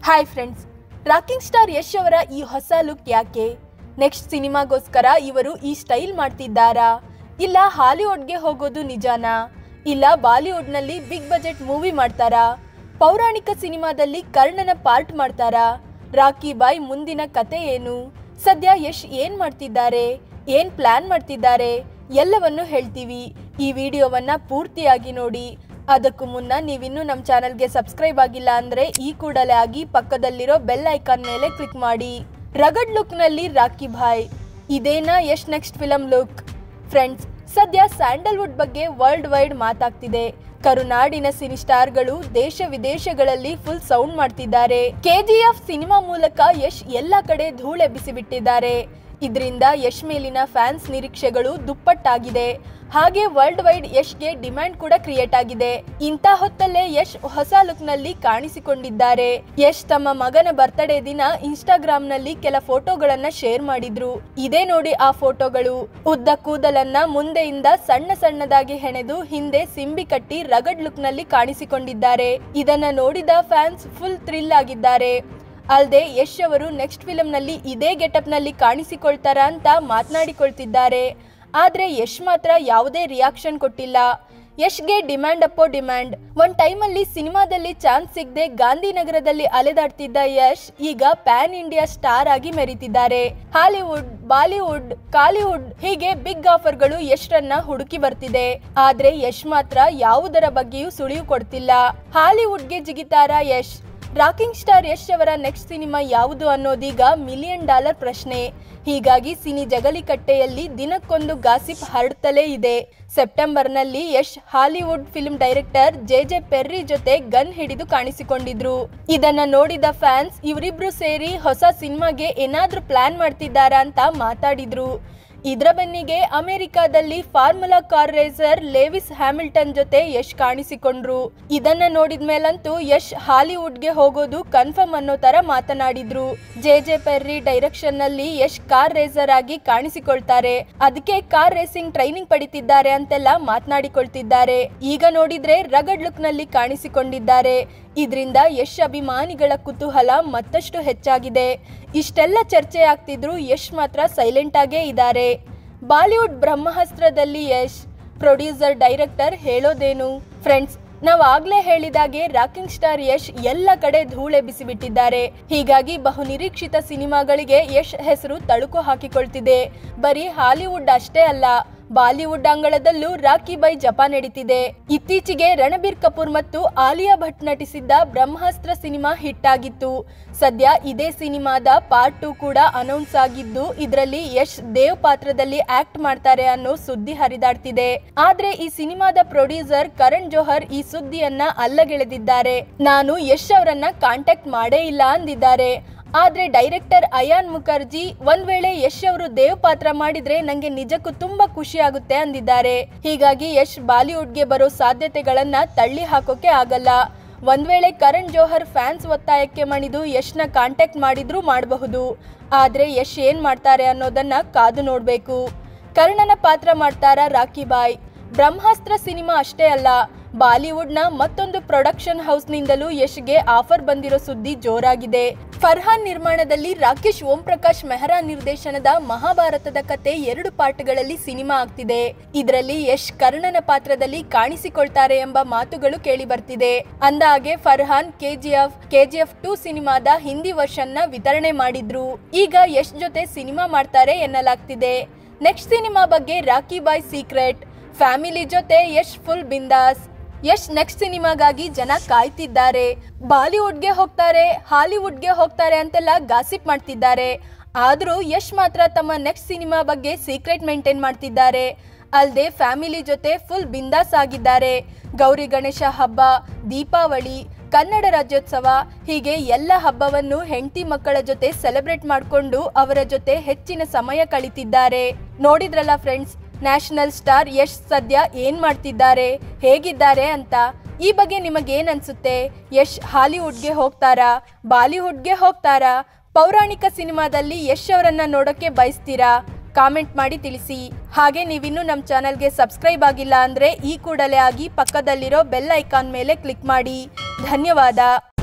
hi friends rocking star Yash ಅವರ ಈ ಹೊಸ ಲುಕ್ ಯಾಕೆ ನೆಕ್ಸ್ಟ್ ಸಿನಿಮಾಗೋಸ್ಕರ ಇವರು ಈ ಸ್ಟೈಲ್ ಮಾಡ್ತಿದ್ದಾರಾ ಇಲ್ಲ ಹಾಲಿವುಡ್ಗೆ ಹೋಗೋದು ನಿಜಾನಾ ಇಲ್ಲ ಬಾಲಿವುಡ್ನಲ್ಲಿ ಬಿಗ್ ಬಜೆಟ್ ಮೂವಿ ಮಾಡ್ತಾರಾ ಪೌರಾಣಿಕ ಸಿನಿಮಾದಲ್ಲಿ ಕರ್ಣನ ಪಾರ್ಟ್ ಮಾಡ್ತಾರಾ ರಾಕಿ ಬಾಯ್ ಮುಂದಿನ ಕತೆ ಏನು ಸದ್ಯ ಯಶ್ ಏನ್ ಮಾಡ್ತಿದ್ದಾರೆ ಏನ್ ಪ್ಲಾನ್ ಮಾಡ್ತಿದ್ದಾರೆ ಎಲ್ಲವನ್ನು ಹೇಳ್ತೀವಿ ಈ ವಿಡಿಯೋವನ್ನ ಪೂರ್ತಿಯಾಗಿ ನೋಡಿ ಅದಕ್ಕೂ ಮುನ್ನ ನೀವಿನ್ನೂ ನಮ್ಮ ಚಾನಲ್ಗೆ ಸಬ್ಸ್ಕ್ರೈಬ್ ಆಗಿಲ್ಲ ಅಂದ್ರೆ ಈ ಕೂಡಲೇ ಆಗಿ ಪಕ್ಕದಲ್ಲಿರೋ ಬೆಲ್ ಐಕಾನ್ ಮೇಲೆ ಕ್ಲಿಕ್ ಮಾಡಿ ರಗಡ್ ಲುಕ್ನಲ್ಲಿ ರಾಕಿ ಭಾಯ್ ಇದೇನಾ Yash next film look friends ಸದ್ಯ ಸ್ಯಾಂಡಲ್ವುಡ್ ಬಗ್ಗೆ ವರ್ಲ್ಡ್ ವೈಡ್ ಮಾತಾಗ್ತಿದೆ ಕರುನಾಡಿನ ಸಿನಿ ಸ್ಟಾರ್ಗಳು ದೇಶ ವಿದೇಶಗಳಲ್ಲಿ ಫುಲ್ ಸೌಂಡ್ ಮಾಡ್ತಿದ್ದಾರೆ ಕೆಜಿಎಫ್ ಸಿನಿಮಾ ಮೂಲಕ ಯಶ್ ಎಲ್ಲ ಕಡೆ ಧೂಳೆಬ್ಬಿಸಿಬಿಟ್ಟಿದ್ದಾರೆ ಇದರಿಂದ ಯಶ್ ಮೇಲಿನ ಫ್ಯಾನ್ಸ್ ನಿರೀಕ್ಷೆಗಳು ದುಪ್ಪಟ್ಟಾಗಿದೆ ಹಾಗೆ ವರ್ಲ್ಡ್ ವೈಡ್ ಯಶ್ಗೆ ಡಿಮ್ಯಾಂಡ್ ಕೂಡ ಕ್ರಿಯೇಟ್ ಆಗಿದೆ ಇಂಥ ಹೊತ್ತಲ್ಲೇ ಯಶ್ ಹೊಸ ಲುಕ್ ನಲ್ಲಿ ಕಾಣಿಸಿಕೊಂಡಿದ್ದಾರೆ ಯಶ್ ತಮ್ಮ ಮಗನ ಬರ್ತ್ಡೇ ದಿನ ಇನ್ಸ್ಟಾಗ್ರಾಮ್ ನಲ್ಲಿ ಕೆಲ ಫೋಟೋಗಳನ್ನ ಶೇರ್ ಮಾಡಿದ್ರು ಇದೇ ನೋಡಿ ಆ ಫೋಟೋಗಳು ಉದ್ದ ಕೂದಲನ್ನ ಮುಂದೆಯಿಂದ ಸಣ್ಣ ಸಣ್ಣದಾಗಿ ಹೆಣೆದು ಹಿಂದೆ ಸಿಂಬಿ ಕಟ್ಟಿ ರಗಡ್ ಲುಕ್ ನಲ್ಲಿ ಕಾಣಿಸಿಕೊಂಡಿದ್ದಾರೆ ಇದನ್ನ ನೋಡಿದ ಫ್ಯಾನ್ಸ್ ಫುಲ್ ಥ್ರಿಲ್ ಆಗಿದ್ದಾರೆ ಅಲ್ಲದೆ ಯಶ್ ಅವರು ನೆಕ್ಸ್ಟ್ ಫಿಲಂನಲ್ಲಿ ಇದೇ ಗೆಟಪ್ ನಲ್ಲಿ ಕಾಣಿಸಿಕೊಳ್ತಾರ ಅಂತ ಮಾತನಾಡಿಕೊಳ್ತಿದ್ದಾರೆ ಆದ್ರೆ ಯಶ್ ಮಾತ್ರ ಯಾವುದೇ ರಿಯಾಕ್ಷನ್ ಕೊಟ್ಟಿಲ್ಲ ಯಶ್ಗೆ ಡಿಮ್ಯಾಂಡ್ ಅಪ್ಪೋ ಡಿಮ್ಯಾಂಡ್ ಒಂದ್ ಟೈಮಲ್ಲಿ ಸಿನಿಮಾದಲ್ಲಿ ಚಾನ್ಸ್ ಸಿಗದೆ ಗಾಂಧಿನಗರದಲ್ಲಿ ಅಲೆದಾಡ್ತಿದ್ದ ಯಶ್ ಈಗ ಪ್ಯಾನ್ ಇಂಡಿಯಾ ಸ್ಟಾರ್ ಆಗಿ ಮೆರೀತಿದ್ದಾರೆ ಹಾಲಿವುಡ್ ಬಾಲಿವುಡ್ ಕಾಲಿವುಡ್ ಹೀಗೆ ಬಿಗ್ ಆಫರ್ಗಳು ಯಶ್ರನ್ನ ಹುಡುಕಿ ಬರ್ತಿದೆ ಆದ್ರೆ ಯಶ್ ಮಾತ್ರ ಯಾವುದರ ಬಗ್ಗೆಯೂ ಸುಳಿವು ಕೊಡ್ತಿಲ್ಲ ಹಾಲಿವುಡ್ಗೆ ಜಿಗಿತಾರ ಯಶ್ ರಾಕಿಂಗ್ ಸ್ಟಾರ್ ಯಶ್ ಅವರ ನೆಕ್ಸ್ಟ್ ಸಿನಿಮಾ ಯಾವುದು ಅನ್ನೋದೀಗ ಮಿಲಿಯನ್ ಡಾಲರ್ ಪ್ರಶ್ನೆ ಹೀಗಾಗಿ ಸಿನಿ ಜಗಲಿಕಟ್ಟೆಯಲ್ಲಿ ದಿನಕ್ಕೊಂದು ಗಾಸಿಪ್ ಹರಡ್ತಲೇ ಇದೆ ಸೆಪ್ಟೆಂಬರ್ನಲ್ಲಿ Yash Hollywood film director J J Perry ಜೊತೆ ಗನ್ ಹಿಡಿದು ಕಾಣಿಸಿಕೊಂಡಿದ್ರು ಇದನ್ನ ನೋಡಿದ ಫ್ಯಾನ್ಸ್ ಇವರಿಬ್ರು ಸೇರಿ ಹೊಸ ಸಿನಿಮಾಗೆ ಏನಾದ್ರೂ ಪ್ಲಾನ್ ಮಾಡ್ತಿದ್ದಾರಾ ಅಂತ ಮಾತಾಡಿದ್ರು ಇದರ ಬೆನ್ನಿಗೆ ಅಮೆರಿಕಾದಲ್ಲಿ formula car racer Lewis Hamilton ಜೊತೆ ಯಶ್ ಕಾಣಿಸಿಕೊಂಡ್ರು ಇದನ್ನ ನೋಡಿದ ಮೇಲಂತೂ ಯಶ್ ಹಾಲಿವುಡ್ಗೆ ಹೋಗೋದು ಕನ್ಫರ್ಮ್ ಅನ್ನೋ ತರ ಮಾತನಾಡಿದ್ರು ಜೆ ಜೆ ಪೆರ್ರಿ ಡೈರೆಕ್ಷನ್ ನಲ್ಲಿ ಯಶ್ ಕಾರ್ ರೇಸರ್ ಆಗಿ ಕಾಣಿಸಿಕೊಳ್ತಾರೆ ಅದಕ್ಕೆ ಕಾರ್ ರೇಸಿಂಗ್ ಟ್ರೈನಿಂಗ್ ಪಡಿತಿದ್ದಾರೆ ಅಂತೆಲ್ಲ ಮಾತನಾಡಿಕೊಳ್ತಿದ್ದಾರೆ ಈಗ ನೋಡಿದ್ರೆ ರಗಡ್ ಲುಕ್ ನಲ್ಲಿ ಕಾಣಿಸಿಕೊಂಡಿದ್ದಾರೆ ಇದರಿಂದ ಯಶ್ ಅಭಿಮಾನಿಗಳ ಕುತೂಹಲ ಮತ್ತಷ್ಟು ಹೆಚ್ಚಾಗಿದೆ ಇಷ್ಟೆಲ್ಲ ಚರ್ಚೆ ಆಗ್ತಿದ್ರು ಯಶ್ ಮಾತ್ರ ಸೈಲೆಂಟ್ ಆಗೇ ಇದ್ದಾರೆ ಬಾಲಿವುಡ್ ಬ್ರಹ್ಮಾಸ್ತ್ರದಲ್ಲಿ ಯಶ್ ಪ್ರೊಡ್ಯೂಸರ್ ಡೈರೆಕ್ಟರ್ ಹೇಳೋದೇನು ಫ್ರೆಂಡ್ಸ್ ನಾವು ಆಗ್ಲೇ ಹೇಳಿದಾಗೆ ರಾಕಿಂಗ್ ಸ್ಟಾರ್ ಯಶ್ ಎಲ್ಲ ಕಡೆ ಧೂಳೆ ಬಿಸಿಬಿಟ್ಟಿದ್ದಾರೆ ಹೀಗಾಗಿ ಬಹು ನಿರೀಕ್ಷಿತ ಸಿನಿಮಾಗಳಿಗೆ ಯಶ್ ಹೆಸರು ತಳುಕು ಹಾಕಿಕೊಳ್ತಿದೆ ಬರೀ ಹಾಲಿವುಡ್ ಅಷ್ಟೇ ಅಲ್ಲ ಬಾಲಿವುಡ್ ಅಂಗಳದಲ್ಲೂ ರಾಕಿ ಬೈ ಜಪ ನಡೀತಿದೆ ಇತ್ತೀಚೆಗೆ ರಣಬೀರ್ ಕಪೂರ್ ಮತ್ತು ಆಲಿಯಾ ಭಟ್ ನಟಿಸಿದ್ದ ಬ್ರಹ್ಮಾಸ್ತ್ರ ಸಿನಿಮಾ ಹಿಟ್ ಆಗಿತ್ತು ಸದ್ಯ ಇದೇ ಸಿನಿಮಾದ ಪಾರ್ಟ್ ಟೂ ಕೂಡ ಅನೌನ್ಸ್ ಆಗಿದ್ದು ಇದರಲ್ಲಿ ಯಶ್ ದೇವ್ ಪಾತ್ರದಲ್ಲಿ ಆಕ್ಟ್ ಮಾಡ್ತಾರೆ ಅನ್ನೋ ಸುದ್ದಿ ಹರಿದಾಡ್ತಿದೆ ಆದ್ರೆ ಈ ಸಿನಿಮಾದ ಪ್ರೊಡ್ಯೂಸರ್ ಕರಣ್ ಜೋಹರ್ ಈ ಸುದ್ದಿಯನ್ನ ಅಲ್ಲಗೆಳೆದಿದ್ದಾರೆ ನಾನು ಯಶ್ ಅವರನ್ನ ಕಾಂಟ್ಯಾಕ್ಟ್ ಮಾಡೇ ಇಲ್ಲ ಅಂದಿದ್ದಾರೆ ಆದ್ರೆ ಡೈರೆಕ್ಟರ್ ಅಯಾನ್ ಮುಖರ್ಜಿ ಒಂದ್ ವೇಳೆ ಯಶ್ ಅವರು ದೇವ್ ಪಾತ್ರ ಮಾಡಿದ್ರೆ ನಂಗೆ ನಿಜಕ್ಕೂ ತುಂಬಾ ಖುಷಿ ಆಗುತ್ತೆ ಅಂದಿದ್ದಾರೆ ಹೀಗಾಗಿ ಯಶ್ ಬಾಲಿವುಡ್ಗೆ ಬರೋ ಸಾಧ್ಯತೆಗಳನ್ನ ತಳ್ಳಿ ಹಾಕೋಕೆ ಆಗಲ್ಲ ಒಂದ್ ವೇಳೆ ಕರಣ್ ಜೋಹರ್ ಫ್ಯಾನ್ಸ್ ಒತ್ತಾಯಕ್ಕೆ ಮಣಿದು ಯಶ್ನ ಕಾಂಟ್ಯಾಕ್ಟ್ ಮಾಡಿದ್ರೂ ಮಾಡಬಹುದು ಆದ್ರೆ ಯಶ್ ಏನ್ ಮಾಡ್ತಾರೆ ಅನ್ನೋದನ್ನ ಕಾದು ನೋಡ್ಬೇಕು ಕರ್ಣನ ಪಾತ್ರ ಮಾಡ್ತಾರ ರಾಕಿ ಬಾಯ್ ಬ್ರಹ್ಮಾಸ್ತ್ರ ಸಿನಿಮಾ ಅಷ್ಟೇ ಅಲ್ಲ ಬಾಲಿವುಡ್ನ ಮತ್ತೊಂದು ಪ್ರೊಡಕ್ಷನ್ ಹೌಸ್ನಿಂದಲೂ ಯಶ್ಗೆ ಆಫರ್ ಬಂದಿರೋ ಸುದ್ದಿ ಜೋರಾಗಿದೆ ಫರ್ಹಾನ್ ನಿರ್ಮಾಣದಲ್ಲಿ ರಾಕೇಶ್ ಓಂ ಪ್ರಕಾಶ್ ಮೆಹ್ರಾ ನಿರ್ದೇಶನದ ಮಹಾಭಾರತದ ಕತೆ ಎರಡು ಪಾರ್ಟ್ಗಳಲ್ಲಿ ಸಿನಿಮಾ ಆಗ್ತಿದೆ ಇದರಲ್ಲಿ ಯಶ್ ಕರ್ಣನ ಪಾತ್ರದಲ್ಲಿ ಕಾಣಿಸಿಕೊಳ್ತಾರೆ ಎಂಬ ಮಾತುಗಳು ಕೇಳಿ ಬರ್ತಿದೆ ಅಂದಹಾಗೆ ಫರ್ಹಾನ್ ಕೆಜಿಎಫ್ ಕೆಜಿಎಫ್ ಟೂ ಸಿನಿಮಾದ ಹಿಂದಿ ವರ್ಷನ್ನ ವಿತರಣೆ ಮಾಡಿದ್ರು ಈಗ ಯಶ್ ಜೊತೆ ಸಿನಿಮಾ ಮಾಡ್ತಾರೆ ಎನ್ನಲಾಗ್ತಿದೆ ನೆಕ್ಸ್ಟ್ ಸಿನಿಮಾ ಬಗ್ಗೆ ರಾಕಿ ಬಾಯ್ ಸೀಕ್ರೆಟ್ ಫ್ಯಾಮಿಲಿ ಜೊತೆ ಯಶ್ ಫುಲ್ ಬಿಂದಾಸ್ ಯಶ್ ನೆಕ್ಸ್ಟ್ ಸಿನಿಮಾಗಾಗಿ ಜನ ಕಾಯ್ತಿದ್ದಾರೆ ಬಾಲಿವುಡ್ಗೆ ಹೋಗ್ತಾರೆ ಹಾಲಿವುಡ್ಗೆ ಹೋಗ್ತಾರೆ ಅಂತೆಲ್ಲ ಗಾಸಿಪ್ ಮಾಡ್ತಿದ್ದಾರೆ ಆದರೂ ಯಶ್ ಮಾತ್ರ ತಮ್ಮ ನೆಕ್ಸ್ಟ್ ಸಿನಿಮಾ ಬಗ್ಗೆ ಸೀಕ್ರೆಟ್ ಮೇಂಟೈನ್ ಮಾಡ್ತಿದ್ದಾರೆ ಅಲ್ಲದೆ ಫ್ಯಾಮಿಲಿ ಜೊತೆ ಫುಲ್ ಬಿಂದಾಸ್ ಆಗಿದ್ದಾರೆ ಗೌರಿ ಗಣೇಶ ಹಬ್ಬ ದೀಪಾವಳಿ ಕನ್ನಡ ರಾಜ್ಯೋತ್ಸವ ಹೀಗೆ ಎಲ್ಲ ಹಬ್ಬವನ್ನು ಹೆಂಡತಿ ಮಕ್ಕಳ ಜೊತೆ ಸೆಲೆಬ್ರೇಟ್ ಮಾಡಿಕೊಂಡು ಅವರ ಜೊತೆ ಹೆಚ್ಚಿನ ಸಮಯ ಕಳಿತಿದ್ದಾರೆ ನೋಡಿದ್ರಲ್ಲ ಫ್ರೆಂಡ್ಸ್ ನ್ಯಾಷನಲ್ ಸ್ಟಾರ್ ಯಶ್ ಸದ್ಯ ಏನ್ ಮಾಡ್ತಿದ್ದಾರೆ ಹೇಗಿದ್ದಾರೆ ಅಂತ ಈ ಬಗ್ಗೆ ನಿಮಗೇನ್ ಅನ್ಸುತ್ತೆ ಯಶ್ ಹಾಲಿವುಡ್ಗೆ ಹೋಗ್ತಾರಾ ಬಾಲಿವುಡ್ಗೆ ಹೋಗ್ತಾರಾ ಪೌರಾಣಿಕ ಸಿನಿಮಾದಲ್ಲಿ ಯಶ್ ಅವರನ್ನ ನೋಡೋಕೆ ಬಯಸ್ತೀರಾ ಕಾಮೆಂಟ್ ಮಾಡಿ ತಿಳಿಸಿ ಹಾಗೆ ನೀವಿನ್ನೂ ನಮ್ಮ ಚಾನಲ್ಗೆ ಸಬ್ಸ್ಕ್ರೈಬ್ ಆಗಿಲ್ಲ ಅಂದರೆ ಈ ಕೂಡಲೇ ಆಗಿ ಪಕ್ಕದಲ್ಲಿರೋ ಬೆಲ್ ಐಕಾನ್ ಮೇಲೆ ಕ್ಲಿಕ್ ಮಾಡಿ ಧನ್ಯವಾದ